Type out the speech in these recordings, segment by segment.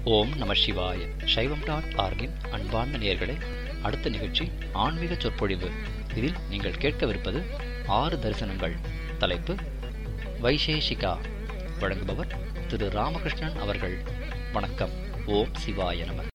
ஓம் நம சிவாய சைவம் டாட் ஆர்கின் அன்பார்ந்த நேயர்களே அடுத்த நிகழ்ச்சி ஆன்மீக சொற்பொழிவு இதில் நீங்கள் கேட்கவிருப்பது ஆறு தரிசனங்கள் தலைப்பு வைசேஷிகா வழங்குபவர் திரு ராமகிருஷ்ணன் அவர்கள் வணக்கம் ஓம் சிவாய நம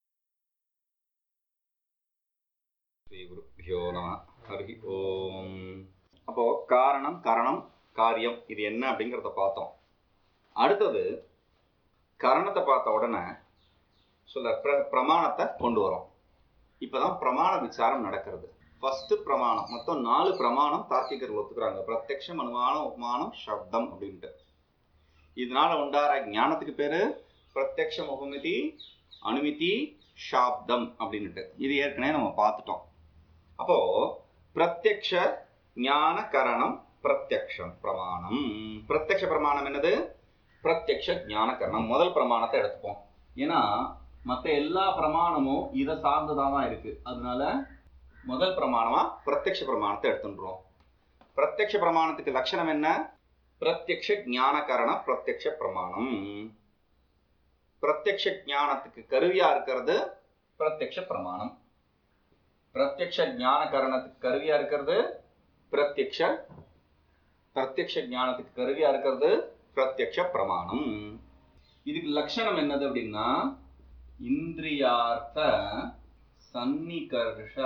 ஸ்ரீ குருப்பியோ நம ஹரி ஓம் அப்போ காரணம் கரணம் காரியம் இது என்ன அப்படிங்கிறத பார்த்தோம் அடுத்தது கரணத்தை பார்த்த உடனே சொல்ல பிர பிரமாணத்தை கொண்டு வரோம் இப்பதான் பிரமாண விசாரம் நடக்கிறது ஃபர்ஸ்ட் பிரமாணம் மொத்தம் நாலு பிரமாணம் தார்க்கிகர்கள் ஒத்துக்கிறாங்க பிரத்யக்ஷம் அனுமானம் உபமானம் சப்தம் அப்படின்ட்டு இதனால உண்டார ஞானத்துக்கு பேரு பிரத்யக்ஷ முகமிதி அனுமிதி சாப்தம் அப்படின்னுட்டு இது ஏற்கனவே நம்ம பார்த்துட்டோம் அப்போ பிரத்யக்ஷ ஞான கரணம் பிரத்யக்ஷம் பிரமாணம் பிரத்யக்ஷ பிரமாணம் என்னது பிரத்யக்ஷ ஞான கரணம் முதல் பிரமாணத்தை எடுத்துப்போம் ஏன்னா மற்ற எல்லா பிரமாணமும் இதை சார்ந்துதான் தான் இருக்கு அதனால முதல் பிரமாணமா பிரத்யக்ஷ பிரமாணத்தை எடுத்துன்றோம் பிரத்யக்ஷ பிரமாணத்துக்கு லட்சணம் என்ன பிரத்யக்ஷ ஞான கரண பிரத்யக்ஷ பிரமாணம் பிரத்யக்ஷ ஞானத்துக்கு கருவியா இருக்கிறது பிரத்யக்ஷ பிரமாணம் பிரத்யக்ஷ ஞான கரணத்துக்கு கருவியா இருக்கிறது பிரத்யக்ஷ பிரத்யக்ஷ ஞானத்துக்கு கருவியா இருக்கிறது பிரத்யக்ஷ பிரமாணம் இதுக்கு லட்சணம் என்னது அப்படின்னா இந்திரியார்த்த சன்னிகர்ஷ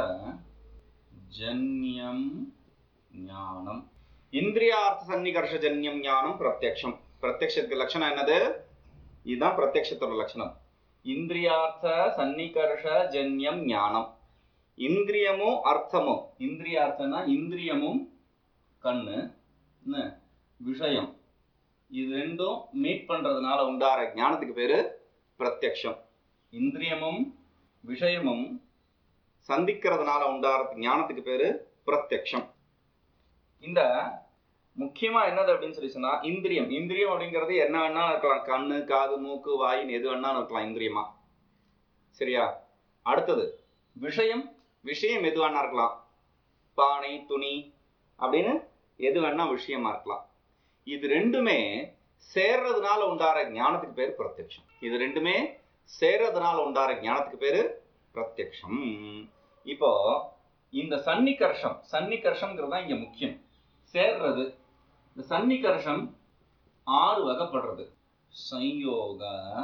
ஜன்யம் ஞானம் இந்திரியார்த்த சன்னிகர்ஷ ஜன்யம் ஞானம் பிரத்யக்ஷம் பிரத்யக்ஷத்துக்கு லட்சணம் என்னது இதுதான் பிரத்யக்ஷத்தோட லட்சணம் இந்திரியார்த்த சன்னிகர்ஷ ஜன்யம் ஞானம் இந்திரியமும் அர்த்தமும் இந்திரியார்த்தம்னா இந்திரியமும் கண்ணு என்ன விஷயம் இது ரெண்டும் மீட் பண்றதுனால உண்டார ஞானத்துக்கு பேரு பிரத்யக்ஷம் இந்திரியமும் விஷயமும் சந்திக்கிறதுனால உண்டார ஞானத்துக்கு பேரு பிரத்யக்ஷம் இந்த முக்கியமா என்னது அப்படின்னு சொல்லி சொன்னா இந்திரியம் இந்திரியம் அப்படிங்கிறது என்ன வேணா இருக்கலாம் கண்ணு காது மூக்கு வாயின்னு எது வேணாலும் இருக்கலாம் இந்திரியமா சரியா அடுத்தது விஷயம் விஷயம் எது வேணா இருக்கலாம் பானை துணி அப்படின்னு எது வேணா விஷயமா இருக்கலாம் இது ரெண்டுமே சேர்றதுனால உண்டார ஞானத்துக்கு பேர் பிரத்யக்ஷம் இது ரெண்டுமே சேர்றதுனால உண்டார ஞானத்துக்கு பேரு பிரத்யக்ஷம் இப்போ இந்த சன்னிகர்ஷம் சன்னிகர்ஷம்ங்கிறது தான் இங்க முக்கியம் சேர்றது இந்த சன்னிகர்ஷம் ஆறு வகைப்படுறது சம்யோக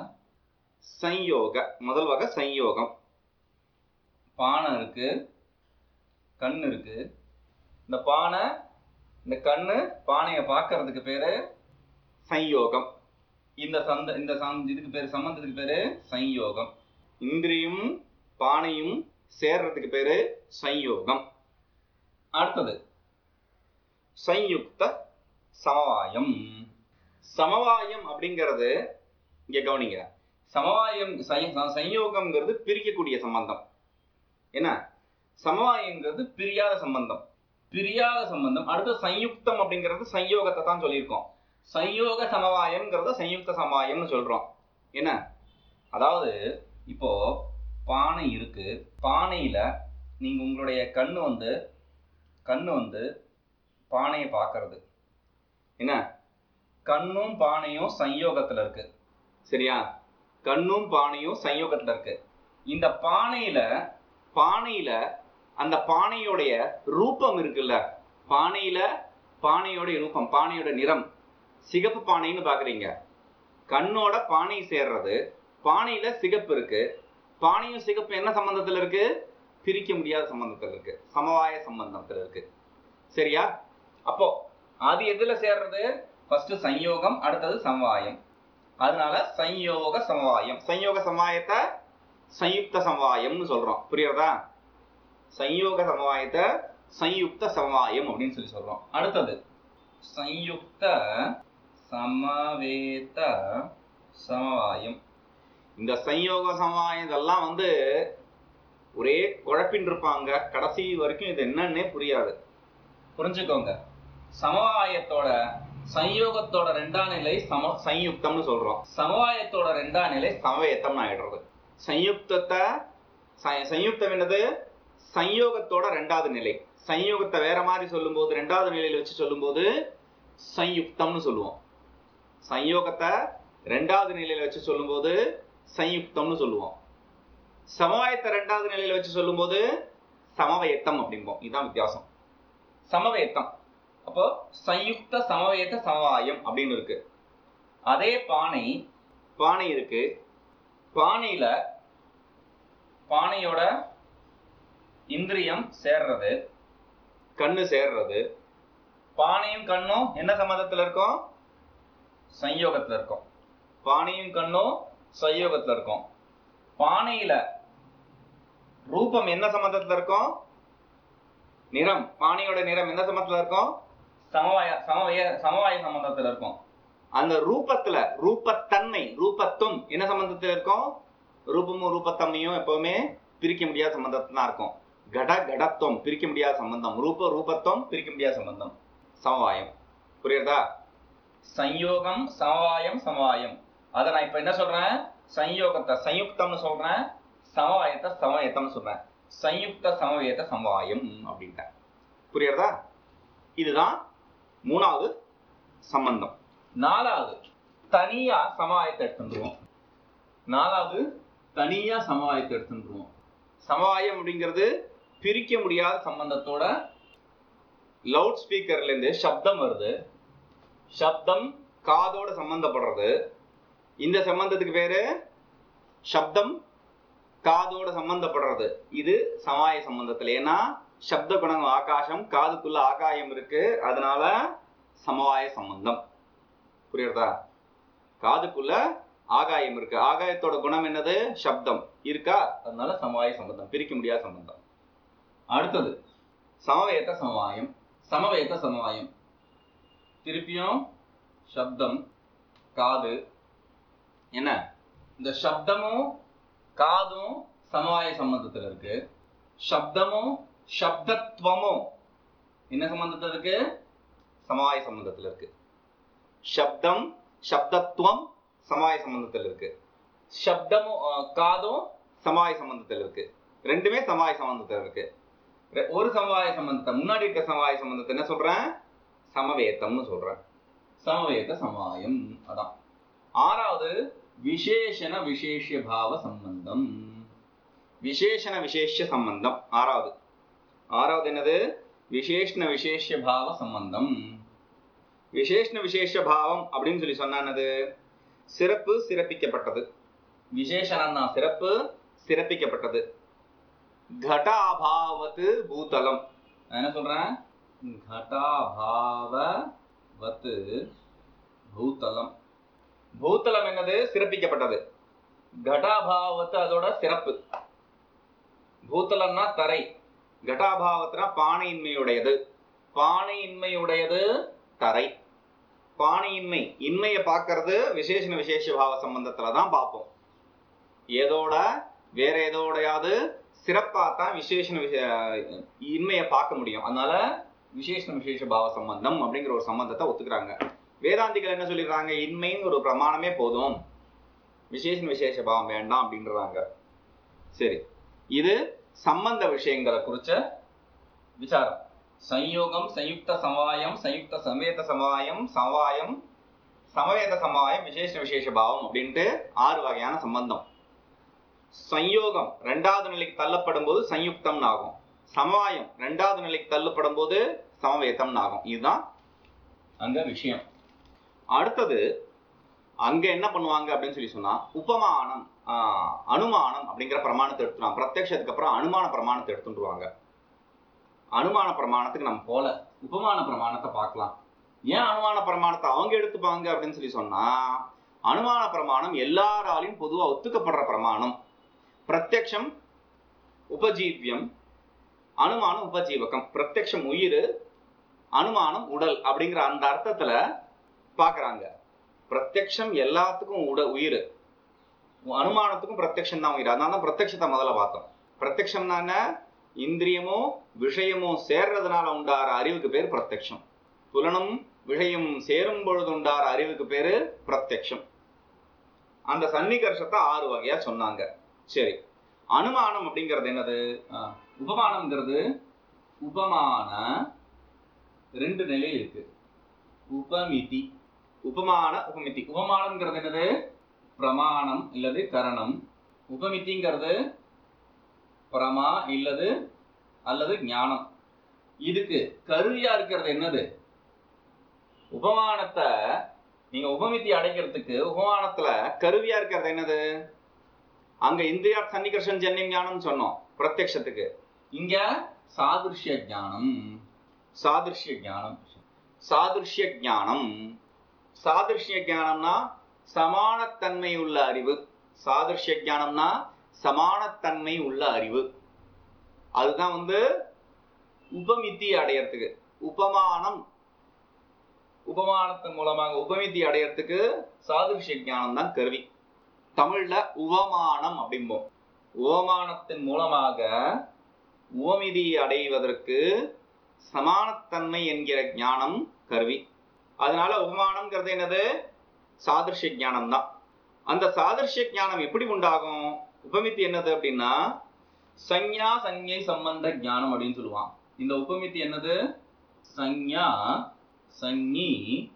சம்யோக முதல் வகை சம்யோகம் பானை இருக்கு கண் இருக்கு இந்த பானை இந்த கண்ணு பானையை பார்க்கறதுக்கு பேரு சம்யோகம் இந்த சந்த இந்த சம் இதுக்கு பேரு சம்பந்தத்துக்கு பேரு சம்யோகம் இந்திரியும் பானையும் சேர்றதுக்கு பேரு சம்யோகம் அடுத்தது சம்யுக்த சமவாயம் சமவாயம் அப்படிங்கிறது இங்க கவனிங்க சமவாயம் சய- சம்யோகம்ங்கிறது பிரிக்கக்கூடிய சம்பந்தம் என்ன சமவாயங்கிறது பிரியாத சம்பந்தம் பிரியாத சம்பந்தம் அடுத்து சயுக்தம் அப்படிங்கிறது சம்யோகத்தை தான் சொல்லியிருக்கோம் சம்யோக சமவாயம்ங்கிறத சயுக்த சமவாயம்னு சொல்றோம் என்ன அதாவது இப்போ பானை இருக்கு பானையில நீங்க உங்களுடைய கண்ணு வந்து கண்ணு வந்து பானையை பார்க்கறது என்ன கண்ணும் பானையும் சம்யோகத்துல இருக்கு சரியா கண்ணும் பானையும் சம்யோகத்துல இருக்கு இந்த பானையில பானையில அந்த பானையோடைய ரூபம் இருக்குல்ல பானையில பானையோட ரூபம் பானையோட நிறம் சிகப்பு பானைன்னு பாக்குறீங்க கண்ணோட பானை சேர்றது பானையில சிகப்பு இருக்கு பானையும் சிகப்பு என்ன சம்பந்தத்துல இருக்கு பிரிக்க முடியாத சம்பந்தத்துல இருக்கு சமவாய சம்பந்தத்துல இருக்கு சரியா அப்போ அது எதுல சேர்றது ஃபர்ஸ்ட் சம்யோகம் அடுத்தது சமவாயம் அதனால சம்யோக சமவாயம் சம்யோக சமவாயத்தை சயுக்த சமவாயம்னு சொல்றோம் புரியுறதா சம்யோக சமவாயத்தை சயுக்த சமவாயம் அப்படின்னு சொல்லி சொல்றோம் அடுத்தது சயுக்த சமவேத சமவாயம் இந்த சம்யோக சமவாயம் இதெல்லாம் வந்து ஒரே குழப்பின் இருப்பாங்க கடைசி வரைக்கும் இது என்னன்னே புரியாது புரிஞ்சுக்கோங்க சமவாயத்தோட சம்யோகத்தோட ரெண்டாம் நிலை சம சயுக்தம்னு சொல்றோம் சமவாயத்தோட ரெண்டாம் நிலை சமவேத்தம் ஆயிடுறது சயுக்தத்தை ச- சயுக்தம் என்னது சம்யோகத்தோட ரெண்டாவது நிலை சம்யோகத்தை வேற மாதிரி சொல்லும்போது ரெண்டாவது நிலையில வச்சு சொல்லும்போது சயுக்தம்னு சொல்லுவோம் சம்யோகத்தை ரெண்டாவது நிலையில வச்சு சொல்லும்போது சயுக்தம்னு சொல்லுவோம் சமவாயத்தை ரெண்டாவது நிலையில வச்சு சொல்லும்போது சமவயத்தம் அப்படிம்போம் இதுதான் வித்தியாசம் சமவயத்தம் அப்போ சயுக்த சமவயத்த சமவாயம் அப்படின்னு இருக்கு அதே பானை பானை இருக்கு பானையில பானையோட இந்திரியம் சேர்றது கண்ணு சேர்றது பானையும் கண்ணும் என்ன சம்மந்தத்துல இருக்கும் சயோகத்துல இருக்கும் பானையும் கண்ணும் சயோகத்துல இருக்கும் பானையில ரூபம் என்ன சம்பந்தத்துல இருக்கும் நிறம் பானையோட நிறம் என்ன சம்பந்தத்துல இருக்கும் சமவாய சமவய சமவாய சம்பந்தத்துல இருக்கும் அந்த ரூபத்துல ரூபத்தன்மை ரூபத்துவம் என்ன சம்பந்தத்துல இருக்கும் ரூபமும் ரூபத்தன்மையும் எப்பவுமே பிரிக்க முடியாத சம்பந்தத்துல தான் இருக்கும் கட கடத்துவம் பிரிக்க முடியாத சம்பந்தம் ரூப ரூபத்துவம் பிரிக்க முடியாத சம்பந்தம் சமவாயம் புரியுறதா சம்யோகம் சமவாயம் சமவாயம் அதை நான் இப்ப என்ன சொல்றேன் சம்யோகத்தை சயுக்தம்னு சொல்றேன் சமவாயத்தை சமயத்தம்னு சொல்றேன் சயுக்த சமவேத சமவாயம் அப்படின்ட்டேன் புரியுறதா இதுதான் மூணாவது சம்பந்தம் நாலாவது தனியா சமவாயத்தை எடுத்துருவோம் நாலாவது தனியா சமவாயத்தை எடுத்துருவோம் சமவாயம் அப்படிங்கிறது பிரிக்க முடியாத சம்பந்தத்தோட லவுட் ஸ்பீக்கர்ல இருந்து சப்தம் வருது சப்தம் காதோட சம்பந்தப்படுறது இந்த சம்பந்தத்துக்கு பேரு சப்தம் காதோட சம்பந்தப்படுறது இது சமாய சம்பந்தத்துல ஏன்னா சப்த குணம் ஆகாசம் காதுக்குள்ள ஆகாயம் இருக்கு அதனால சமவாய சம்பந்தம் புரியுறதா காதுக்குள்ள ஆகாயம் இருக்கு ஆகாயத்தோட குணம் என்னது சப்தம் இருக்கா அதனால சமவாய சம்பந்தம் பிரிக்க முடியாத சம்பந்தம் அடுத்தது சமவேத சமவாயம் சமவேத சமவாயம் திருப்பியும் சப்தம் காது என்ன இந்த சப்தமும் காதும் சமவாய சம்பந்தத்துல இருக்கு சப்தமும் சப்தத்துவமும் என்ன சம்பந்தத்துல இருக்கு சமவாய சம்பந்தத்துல இருக்கு சப்தம் சப்தத்துவம் சமவாய சம்பந்தத்தில் இருக்கு சப்தமும் அஹ், காதும் சமவாய சம்பந்தத்தில் இருக்கு ரெண்டுமே சமவாய சம்பந்தத்தில் இருக்கு ரெ- ஒரு சமவாய சம்பந்தத்தை முன்னாடி இருக்க சமவாய சம்பந்தத்தை என்ன சொல்றேன் சமவேத்தம்னு சொல்றேன் சமவேத சமவாயம் அதான் ஆறாவது விசேஷண விசேஷ பாவ சம்பந்தம் விசேஷண விசேஷ சம்பந்தம் ஆறாவது ஆறாவது என்னது விசேஷண விசேஷ பாவ சம்பந்தம் விசேஷண விசேஷ பாவம் அப்படின்னு சொல்லி சொன்னா என்னது சிறப்பு சிறப்பிக்கப்பட்டது விசேஷணம்னா சிறப்பு சிறப்பிக்கப்பட்டது கடாபாவத்து பூதலம் நான் என்ன சொல்றேன் கடாபாவத்து பூதலம் பூதலம் என்னது சிறப்பிக்கப்பட்டது கடாபாவத்து அதோட சிறப்பு பூதலம்னா தரை கடாபாவத்துனா பானையின்மையுடையது பானையின்மையுடையது தரை பானையின்மை இன்மையை பார்க்கறது விசேஷண விசேஷ பாவ சம்பந்தத்துல தான் பார்ப்போம் ஏதோட வேற ஏதோடையாவது சிறப்பா தான் விசேஷண விஷ இன்மையை பார்க்க முடியும் அதனால விசேஷண விசேஷ பாவ சம்பந்தம் அப்படிங்கிற ஒரு சம்பந்தத்தை ஒத்துக்கிறாங்க வேதாந்திகள் என்ன சொல்லிடுறாங்க இன்மைன்னு ஒரு பிரமாணமே போதும் விசேஷண விசேஷ பாவம் வேண்டாம் அப்படின்றாங்க சரி இது சம்பந்த விஷயங்களை குறிச்ச விசாரம் சம்யோகம் சயுக்த சமவாயம் சயுக்த சமவேத சமவாயம் சமவாயம் சமவேத சமவாயம் விசேஷ விசேஷ பாவம் அப்படின்ட்டு ஆறு வகையான சம்பந்தம் சம்யோகம் ரெண்டாவது நிலைக்கு தள்ளப்படும் போது சயுக்தம்னு ஆகும் சமவாயம் ரெண்டாவது நிலைக்கு தள்ளப்படும் போது சமவேதம்னு ஆகும் இதுதான் அங்க விஷயம் அடுத்தது அங்க என்ன பண்ணுவாங்க அப்படின்னு சொல்லி சொன்னா உபமானம் ஆஹ், அனுமானம் அப்படிங்கிற பிரமாணத்தை எடுத்துருவாங்க பிரத்யக்ஷத்துக்கு அப்புறம் அனுமான பிரமாணத்தை எடுத்துட்டுருவாங்க அனுமான பிரமாணத்துக்கு நம்ம போல உபமான பிரமாணத்தை பார்க்கலாம் ஏன் அனுமான பிரமாணத்தை அவங்க எடுத்துப்பாங்க அப்படின்னு சொல்லி சொன்னா அனுமான பிரமாணம் எல்லாராலையும் பொதுவா ஒத்துக்கப்படுற பிரமாணம் பிரத்யக்ஷம் உபஜீவியம் அனுமானம் உபஜீவகம் பிரத்யக்ஷம் உயிர் அனுமானம் உடல் அப்படிங்கிற அந்த அர்த்தத்துல பார்க்கறாங்க பிரத்யக்ஷம் எல்லாத்துக்கும் உட உயிர் அனுமானத்துக்கும் பிரத்யக்ஷம் தான் உயிர் அதனால தான் பிரத்யக்ஷத்தை முதல்ல பார்த்தோம் பிரத்யக்ஷம்னா என்ன இந்திரியமும் விஷயமும் சேர்றதுனால உண்டார அறிவுக்கு பேர் பிரத்யக்ஷம் புலனும் விஷயமும் சேரும் பொழுது உண்டார அறிவுக்கு பேரு பிரத்யக்ஷம் அந்த சன்னிகர்ஷத்தை ஆறு வகையா சொன்னாங்க சரி அனுமானம் அப்படிங்கிறது என்னது ஆஹ், உபமானம்ங்கிறது உபமான ரெண்டு நிலை இருக்கு உபமிதி உபமான உபமிதி உபமானம்ங்கிறது என்னது பிரமாணம் இல்லது கரணம் உபமித்திங்கிறது பிரமா இல்லது அல்லது ஞானம் இதுக்கு கருவியா இருக்கிறது என்னது உபமானத்தை நீங்க உபமித்தி அடைக்கிறதுக்கு உபமானத்துல கருவியா இருக்கிறது என்னது அங்க இந்திரியா சன்னிகர்ஷன் ஜன்யம் ஞானம் சொன்னோம் பிரத்யக்ஷத்துக்கு இங்க சாதுர்ஷ்ய ஞானம் சாதுர்ஷ்ய ஞானம் சாதுர்ஷ்ய ஞானம் சாதுர்ஷ்ய ஞானம்னா சமானத்தன்மை உள்ள அறிவு சாதுர்ஷ்ய ஞானம்னா சமானத்தன்மை உள்ள அறிவு அதுதான் வந்து உபமித்தி அடையறதுக்கு உபமானம் உபமானத்தின் மூலமாக உபமித்தி அடையறதுக்கு சாதுர்ஷ்ய ஞானம் தான் கருவி தமிழ்ல உவமானம் அப்படிம்போம் உவமானத்தின் மூலமாக உவமிதி அடைவதற்கு சமானத்தன்மை என்கிற ஞானம் கருவி அதனால உபமானம்ங்கிறது என்னது சாதிருஷ்ய ஞானம் தான் அந்த சாதிருஷ்ய ஞானம் எப்படி உண்டாகும் உபமித்தி என்னது அப்படின்னா சஞ்ஞா சஞ்ஞை சம்பந்த ஞானம் அப்படின்னு சொல்லுவான் இந்த உபமித்தி என்னது சஞ்ஞா சஞ்ஞி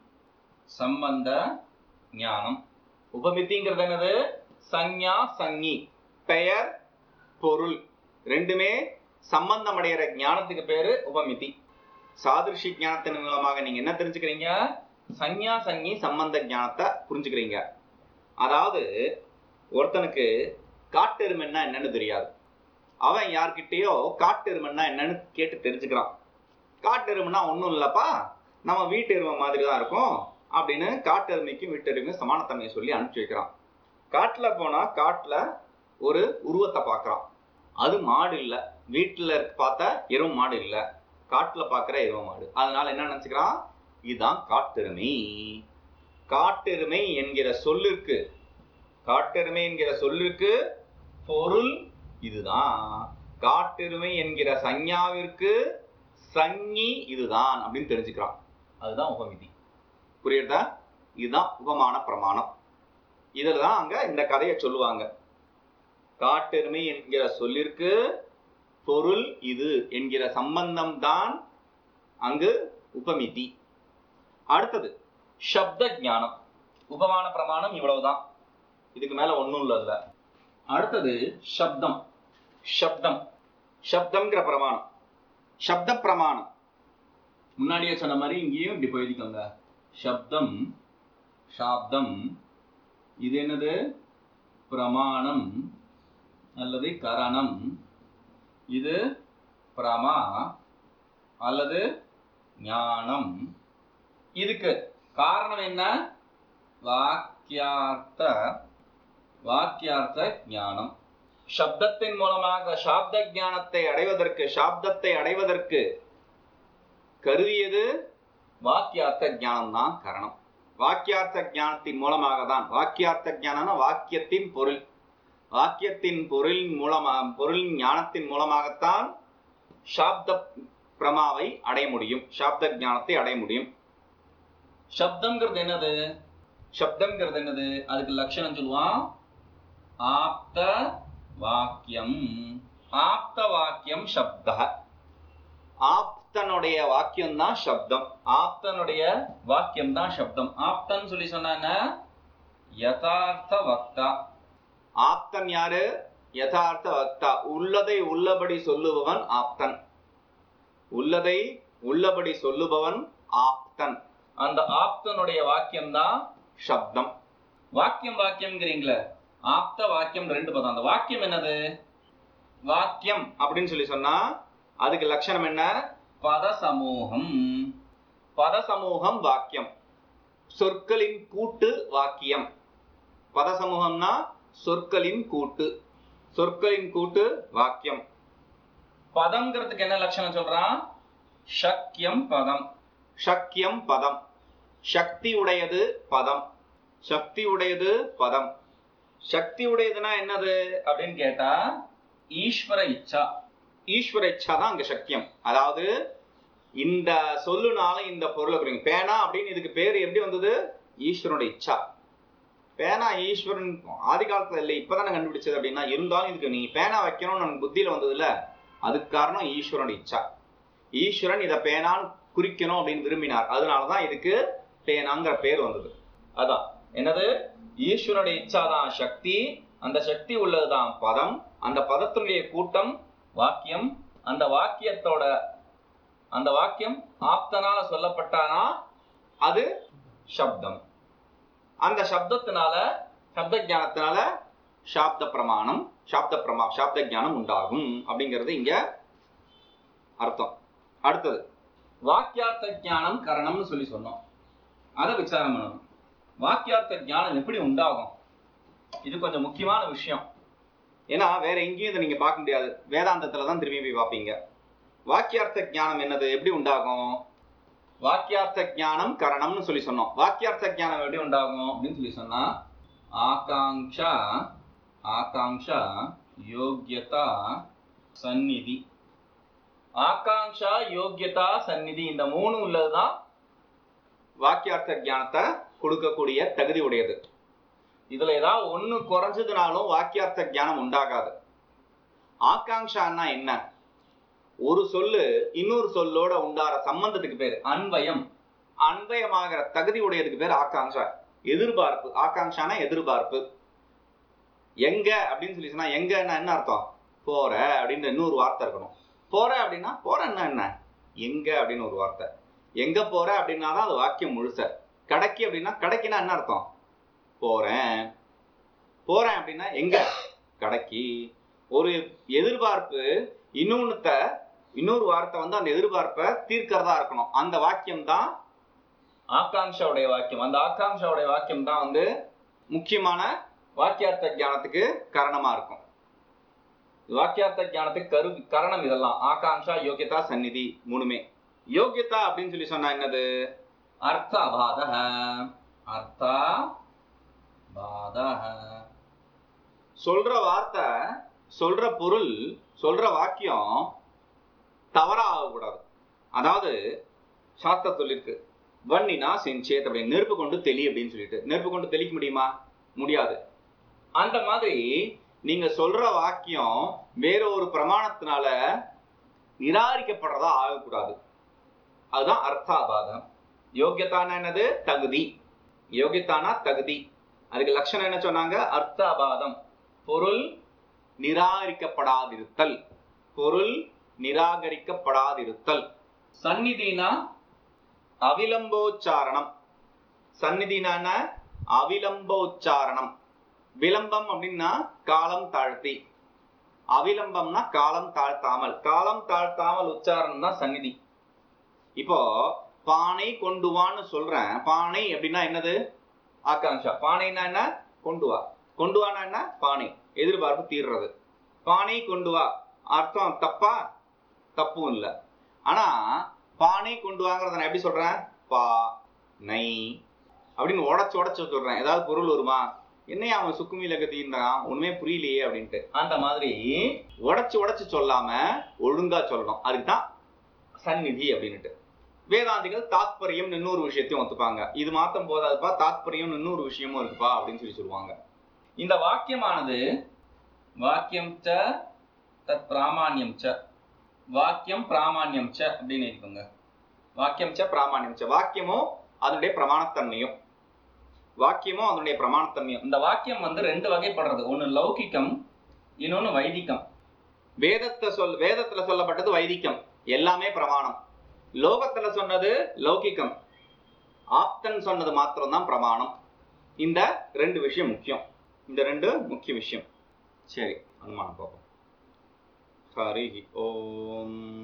சம்பந்த ஞானம் உபமித்திங்கிறது என்னது சஞ்ஞா சஞ்ஞி பெயர் பொருள் ரெண்டுமே சம்பந்தம் அடைகிற ஞானத்துக்கு பேரு உபமிதி சாதிருஷி ஞானத்தின் மூலமாக நீங்க என்ன தெரிஞ்சுக்கிறீங்க சஞ்ஞா சஞ்ஞி சம்பந்த ஞானத்தை புரிஞ்சுக்கிறீங்க அதாவது ஒருத்தனுக்கு காட்டெருமைன்னா என்னன்னு தெரியாது அவன் யார்கிட்டயோ காட்டெருமைன்னா என்னன்னு கேட்டு தெரிஞ்சுக்கிறான் காட்டெருமைன்னா ஒன்றும் இல்லப்பா நம்ம வீட்டெருமை மாதிரி தான் இருக்கும் அப்படின்னு காட்டெருமைக்கும் வீட்டெருமைக்கும் சமானத்தன்மையை சொல்லி அனுப்பிச்சு வைக்கிறான் காட்டுல போனா காட்டுல ஒரு உருவத்தை பார்க்கறான் அது மாடு இல்ல வீட்டுல பார்த்தா எரும மாடு இல்ல காட்டுல பாக்குற எரும மாடு அதனால என்ன நினைச்சுக்கிறான் இதுதான் காட்டெருமை காட்டெருமை என்கிற சொல்லிற்கு காட்டெருமை என்கிற சொல்லிற்கு பொருள் இதுதான் காட்டெருமை என்கிற சஞ்ஞாவிற்கு சஞ்ஞி இதுதான் அப்படின்னு தெரிஞ்சுக்கிறான் அதுதான் உபமிதி புரியுதா இதுதான் உபமான பிரமாணம் இதுல தான் அங்க இந்த கதையை சொல்லுவாங்க காட்டெருமை என்கிற சொல்லிற்கு பொருள் இது என்கிற சம்பந்தம் தான் அங்கு உபமிதி அடுத்தது சப்த ஞானம் உபமான பிரமாணம் இவ்வளவுதான் இதுக்கு மேல ஒண்ணும் இல்ல அடுத்தது சப்தம் சப்தம் சப்தம்ங்கிற பிரமாணம் சப்த பிரமாணம் முன்னாடியே சொன்ன மாதிரி இங்கேயும் இப்படி போயிருக்கோங்க சப்தம் சாப்தம் இது என்னது பிரமாணம் அல்லது கரணம் இது பிரமா அல்லது ஞானம் இதுக்கு காரணம் என்ன வாக்கியார்த்த வாக்கியார்த்த ஞானம் சப்தத்தின் மூலமாக சாப்த ஞானத்தை அடைவதற்கு சாப்தத்தை அடைவதற்கு கருவியது வாக்கியார்த்த ஞானம் தான் கரணம் வாக்கியார்த்த ஞானத்தின் மூலமாக தான் வாக்கியார்த்த ஞானம்னா வாக்கியத்தின் பொருள் வாக்கியத்தின் பொருள் மூலமா பொருள் ஞானத்தின் மூலமாகத்தான் சாப்த பிரமாவை அடைய முடியும் சாப்த ஞானத்தை அடைய முடியும் சப்தம்ங்கிறது என்னது சப்தம்ங்கிறது என்னது அதுக்கு லட்சணம் சொல்லுவான் ஆப்த வாக்கியம் ஆப்த வாக்கியம் சப்த ஆப்தனுடைய வாக்கியம் தான் சப்தம் ஆப்தனுடைய வாக்கியம் தான் சப்தம் ஆப்தன் சொல்லி சொன்னாங்க யதார்த்த வக்தா ஆப்தன் யாரு யதார்த்த வக்தா உள்ளதை உள்ளபடி சொல்லுபவன் ஆப்தன் உள்ளதை உள்ளபடி சொல்லுபவன் ஆப்தன் அந்த ஆப்தனுடைய வாக்கியம் தான் சப்தம் வாக்கியம் வாக்கியம்ங்கிறீங்களே ஆப்த வாக்கியம் ரெண்டு பதம் அந்த வாக்கியம் என்னது வாக்கியம் அப்படின்னு சொல்லி சொன்னா அதுக்கு லட்சணம் என்ன பத சமூகம் பத சமூகம் வாக்கியம் சொற்களின் கூட்டு வாக்கியம் பத சமூகம்னா சொற்களின் கூட்டு சொற்களின் கூட்டு வாக்கியம் பதம்ங்கிறதுக்கு என்ன லட்சணம் சொல்றான் சக்கியம் பதம் சக்கியம் பதம் சக்தி உடையது பதம் சக்தி உடையது பதம் சக்தி உடையதுன்னா என்னது அப்படின்னு கேட்டா ஈஸ்வர இச்சா ஈஸ்வர இச்சா தான் அங்க சக்கியம் அதாவது இந்த சொல்லுனால இந்த பொருளை குறிங்க பேனா அப்படின்னு இதுக்கு பேர் எப்படி வந்தது ஈஸ்வரனுடைய இச்சா பேனா ஈஸ்வரன் ஆதி காலத்துல இல்லை இப்பதானே கண்டுபிடிச்சது அப்படின்னா இருந்தாலும் இதுக்கு நீ பேனா வைக்கணும்னு நமக்கு புத்தியில வந்தது இல்ல அதுக்கு காரணம் ஈஸ்வரனுடைய இச்சா ஈஸ்வரன் இதை பேனான்னு குறிக்கணும் அப்படின்னு விரும்பினார் அதனாலதான் இதுக்கு பேனாங்கிற பேர் வந்தது அதான் என்னது ஈஸ்வரனுடைய இச்சாதான் சக்தி அந்த சக்தி உள்ளதுதான் பதம் அந்த பதத்தினுடைய கூட்டம் வாக்கியம் அந்த வாக்கியத்தோட அந்த வாக்கியம் ஆப்தனால சொல்லப்பட்டானா அது சப்தம் அந்த சப்தத்தினால சப்த ஞானத்தினால சாப்த பிரமாணம் சாப்த பிரமா சாப்த ஞானம் உண்டாகும் அப்படிங்கிறது இங்க அர்த்தம் அடுத்தது வாக்கியார்த்த ஞானம் கரணம்னு சொல்லி சொன்னோம் அதை விசாரம் பண்ணணும் வாக்கியார்த்த ஞானம் எப்படி உண்டாகும் இது கொஞ்சம் முக்கியமான விஷயம் ஏன்னா வேற எங்கேயும் இதை நீங்க பார்க்க முடியாது வேதாந்தத்துல தான் திரும்பி போய் பார்ப்பீங்க வாக்கியார்த்த ஞானம் என்னது எப்படி உண்டாகும் வாக்கியார்த்த ஞானம் கரணம்னு சொல்லி சொன்னோம் வாக்கியார்த்த ஞானம் எப்படி உண்டாகும் அப்படின்னு சொல்லி சொன்னா ஆகாங்ஷா ஆகாங்ஷா யோக்கியதா சந்நிதி ஆகாங்ஷா யோக்கியதா சந்நிதி இந்த மூணு உள்ளதுதான் வாக்கியார்த்த ஞானத்தை கொடுக்கக்கூடிய தகுதி உடையது இதுல ஏதாவது ஒண்ணு குறைஞ்சதுனாலும் வாக்கியார்த்த ஞானம் உண்டாகாது ஆகாங்ஷான்னா என்ன ஒரு சொல்லு இன்னொரு சொல்லோட உண்டார சம்பந்தத்துக்கு பேர் அன்வயம் அன்வயமாகிற தகுதி உடையதுக்கு பேர் ஆகாங்ஷா எதிர்பார்ப்பு ஆகாங்ஷானா எதிர்பார்ப்பு எங்க அப்படின்னு சொல்லி சொன்னா எங்கன்னா என்ன அர்த்தம் போற அப்படின்னு இன்னொரு வார்த்தை இருக்கணும் போற அப்படின்னா போறன்னா என்ன எங்க அப்படின்னு ஒரு வார்த்தை எங்க போற அப்படின்னா தான் அது வாக்கியம் முழுச கடைக்கு அப்படின்னா கடைக்குன்னா என்ன அர்த்தம் போறேன் போறேன் அப்படின்னா எங்க கடைக்கு ஒரு எதிர்பார்ப்பு இன்னொன்னுத்த இன்னொரு வார்த்தை வந்து அந்த எதிர்பார்ப்பை தீர்க்கிறதா இருக்கணும் அந்த வாக்கியம் தான் ஆகாங்ஷாவுடைய வாக்கியம் அந்த ஆகாங்ஷாவுடைய வாக்கியம் தான் வந்து முக்கியமான வாக்கியார்த்த ஞானத்துக்கு காரணமா இருக்கும் வாக்கியார்த்த ஞானத்துக்கு கரு கரணம் இதெல்லாம் ஆகாங்ஷா யோகியதா சந்நிதி மூணுமே யோகியதா அப்படின்னு சொல்லி சொன்னா என்னது அர்த்த அபாத அர்த்தா பாதக சொல்ற வார்த்தை சொல்ற பொருள் சொல்ற வாக்கியம் தவறா ஆகக்கூடாது அதாவது சாஸ்திர சொல்லிருக்கு வன்னினா செஞ்சேத் அப்படின்னு நெருப்பு கொண்டு தெளி அப்படின்னு சொல்லிட்டு நெருப்பு கொண்டு தெளிக்க முடியுமா முடியாது அந்த மாதிரி நீங்க சொல்ற வாக்கியம் வேற ஒரு பிரமாணத்தினால நிராகரிக்கப்படுறதா ஆகக்கூடாது அதுதான் அர்த்தாபாதம் யோகியத்தானா என்னது தகுதி யோகியத்தானா தகுதி அதுக்கு லட்சணம் என்ன சொன்னாங்க அர்த்தாபாதம் பொருள் நிராகரிக்கப்படாதிருத்தல் பொருள் நிராகரிக்கப்படாதிருத்தல் சந்நிதினா அவிலம்போச்சாரணம் சந்நிதினா அவிலம்போச்சாரணம் விளம்பம் அப்படின்னா காலம் தாழ்த்தி அவிலம்பம்னா காலம் தாழ்த்தாமல் காலம் தாழ்த்தாமல் உச்சாரணம் தான் சந்நிதி இப்போ பானை கொண்டு வான்னு சொல்றேன் பானை அப்படின்னா என்னது ஆகாங்ஷா பானைனா என்ன கொண்டு வா கொண்டு வானா என்ன பானை எதிர்பார்ப்பு தீர்றது பானை கொண்டு வா அர்த்தம் தப்பா தப்பும் இல்லை ஆனா பானை கொண்டு வாங்கிறத நான் எப்படி சொல்றேன் பா நை அப்படின்னு உடச்சு உடச்சு சொல்றேன் ஏதாவது பொருள் வருமா என்னையா அவன் சுக்குமியில கத்தின்றான் ஒண்ணுமே புரியலையே அப்படின்ட்டு அந்த மாதிரி உடச்சு உடச்சு சொல்லாம ஒழுங்கா சொல்லணும் அதுக்கு தான் சந்நிதி அப்படின்னுட்டு வேதாந்திகள் தாத்பரியம் இன்னொரு விஷயத்தையும் ஒத்துப்பாங்க இது மாத்தம் போதாதுப்பா தாத்பரியம் இன்னொரு விஷயமும் இருக்குப்பா அப்படின்னு சொல்லி சொல்லுவாங்க இந்த வாக்கியமானது வாக்கியம் ச தத் பிராமான்யம் ச வாக்கியம் பிராமான்யம் ச அப்படின்னு இருக்குங்க வாக்கியம் ச பிராமான்யம் ச வாக்கியமும் அதனுடைய பிரமாணத்தன்மையும் வாக்கியமும் அதனுடைய பிரமாணத்தன்மையும் இந்த வாக்கியம் வந்து ரெண்டு வகைப்படுறது ஒன்னு லௌகிக்கம் இன்னொன்னு வைதிகம் வேதத்தை சொல் வேதத்துல சொல்லப்பட்டது வைதிகம் எல்லாமே பிரமாணம் லோகத்துல சொன்னது லௌகிக்கம் ஆப்தன் சொன்னது மாத்திரம்தான் பிரமாணம் இந்த ரெண்டு விஷயம் முக்கியம் இந்த ரெண்டு முக்கிய விஷயம் சரி அனுமானம் பார்ப்போம் ஹரி ஓம்